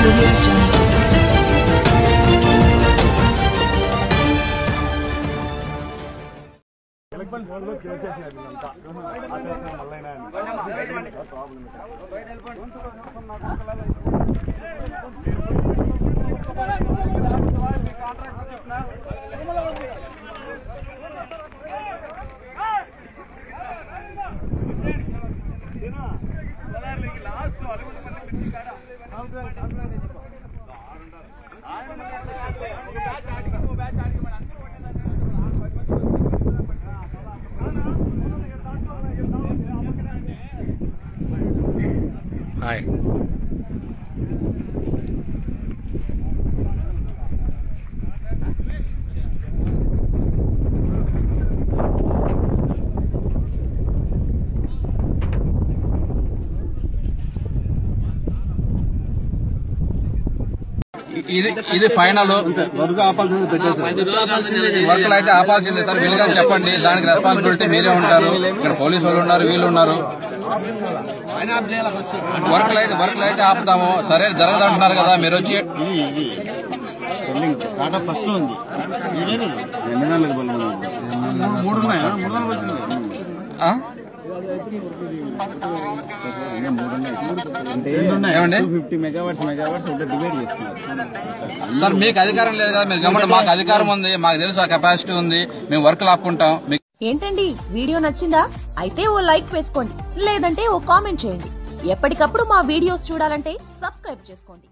audio jungle. Election బోర్డులో చేసేసినారు వీళ్ళంతా ఆపేసిన మల్లైనా అని. హాయ్ ఇది ఇది ఫైనల్ వరకు ఆపాల్సింది పెట్టేసారు వర్క్లు అయితే ఆపాల్సిందే సార్ వీలుగా చెప్పండి దానికి రెస్పాన్సిబిలిటీ మీరే ఉంటారు ఇక్కడ పోలీసు వాళ్ళు ఉన్నారు వీళ్ళు ఉన్నారు వర్క్లు అయితే వర్క్లు అయితే ఆపుతాము సరే జరగదంటున్నారు కదా మీరు వచ్చి ఇది ఇది పెండింగ్ టాటా ఫస్ట్ లో ఉంది ఇదేది రెండు నెలలకు బలం మూడు ఉన్నాయా మూడు నెలలకు వచ్చింది ఆ? ఏమండి ఫిఫ్టీ మెగావాట్స్ మెగావాట్స్ ఒకటి డివైడ్ చేస్తున్నారు సార్ మీకు అధికారం లేదు కదా మీరు గమనించండి మాకు అధికారం ఉంది మాకు తెలుసు ఆ కెపాసిటీ ఉంది మేము వర్క్లు ఆపుకుంటాం మీకు ఏంటండి వీడియో నచ్చిందా అయితే ఓ లైక్ వేసుకోండి లేదంటే ఓ కామెంట్ చేయండి ఎప్పటికప్పుడు మా వీడియోస్ చూడాలంటే సబ్స్క్రైబ్ చేసుకోండి